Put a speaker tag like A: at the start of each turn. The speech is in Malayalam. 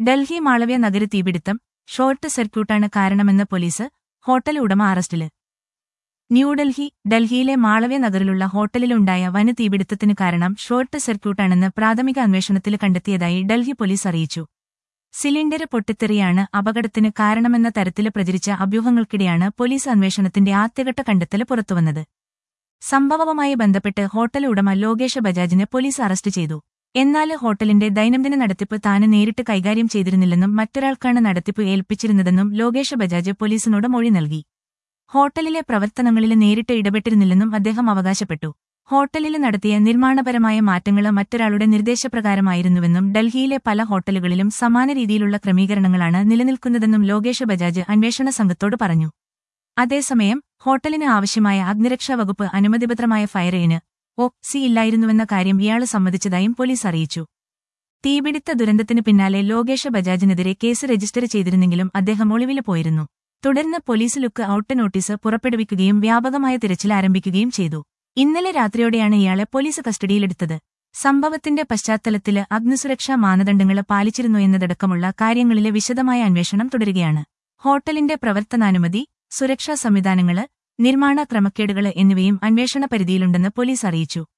A: ഡൽഹി മാളവ്യ നഗര തീപിടുത്തം ഷോർട്ട് സർക്യൂട്ടാണ് കാരണമെന്ന് പോലീസ് ഹോട്ടൽ ഉടമ അറസ്റ്റില് ന്യൂഡൽഹി ഡൽഹിയിലെ മാളവ്യ നഗറിലുള്ള ഹോട്ടലിലുണ്ടായ വൻ തീപിടുത്തത്തിന് കാരണം ഷോർട്ട് സർക്യൂട്ടാണെന്ന് പ്രാഥമിക അന്വേഷണത്തിൽ കണ്ടെത്തിയതായി ഡൽഹി പോലീസ് അറിയിച്ചു സിലിണ്ടർ പൊട്ടിത്തെറിയാണ് അപകടത്തിന് കാരണമെന്ന തരത്തില് പ്രചരിച്ച അഭ്യൂഹങ്ങൾക്കിടെയാണ് പോലീസ് അന്വേഷണത്തിന്റെ ആദ്യഘട്ട കണ്ടെത്തൽ പുറത്തുവന്നത് സംഭവവുമായി ബന്ധപ്പെട്ട് ഹോട്ടൽ ഉടമ ലോകേഷ് ബജാജിനെ പോലീസ് അറസ്റ്റ് ചെയ്തു എന്നാൽ ഹോട്ടലിന്റെ ദൈനംദിന നടത്തിപ്പ് താന് നേരിട്ട് കൈകാര്യം ചെയ്തിരുന്നില്ലെന്നും മറ്റൊരാൾക്കാണ് നടത്തിപ്പ് ഏൽപ്പിച്ചിരുന്നതെന്നും ലോകേഷ് ബജാജ് പോലീസിനോട് മൊഴി നൽകി ഹോട്ടലിലെ പ്രവർത്തനങ്ങളിൽ നേരിട്ട് ഇടപെട്ടിരുന്നില്ലെന്നും അദ്ദേഹം അവകാശപ്പെട്ടു ഹോട്ടലിൽ നടത്തിയ നിർമ്മാണപരമായ മാറ്റങ്ങൾ മറ്റൊരാളുടെ നിർദ്ദേശപ്രകാരമായിരുന്നുവെന്നും ഡൽഹിയിലെ പല ഹോട്ടലുകളിലും സമാന രീതിയിലുള്ള ക്രമീകരണങ്ങളാണ് നിലനിൽക്കുന്നതെന്നും ലോകേഷ് ബജാജ് അന്വേഷണ സംഘത്തോട് പറഞ്ഞു അതേസമയം ഹോട്ടലിന് ആവശ്യമായ അഗ്നിരക്ഷാ വകുപ്പ് അനുമതിപത്രമായ ഫയറിന് ഒ സി ഇല്ലായിരുന്നുവെന്ന കാര്യം ഇയാൾ സമ്മതിച്ചതായും പോലീസ് അറിയിച്ചു തീപിടുത്ത ദുരന്തത്തിന് പിന്നാലെ ലോകേഷ് ബജാജിനെതിരെ കേസ് രജിസ്റ്റർ ചെയ്തിരുന്നെങ്കിലും അദ്ദേഹം ഒളിവില് പോയിരുന്നു തുടർന്ന് പോലീസ് ലുക്ക് ഔട്ട് നോട്ടീസ് പുറപ്പെടുവിക്കുകയും വ്യാപകമായ തിരച്ചിൽ ആരംഭിക്കുകയും ചെയ്തു ഇന്നലെ രാത്രിയോടെയാണ് ഇയാളെ പോലീസ് കസ്റ്റഡിയിലെടുത്തത് സംഭവത്തിന്റെ പശ്ചാത്തലത്തില് അഗ്നിസുരക്ഷാ മാനദണ്ഡങ്ങൾ പാലിച്ചിരുന്നു എന്നതടക്കമുള്ള കാര്യങ്ങളിലെ വിശദമായ അന്വേഷണം തുടരുകയാണ് ഹോട്ടലിന്റെ പ്രവർത്തനാനുമതി സുരക്ഷാ സംവിധാനങ്ങള് നിർമ്മാണ ക്രമക്കേടുകള് എന്നിവയും അന്വേഷണ പരിധിയിലുണ്ടെന്ന് പോലീസ് അറിയിച്ചു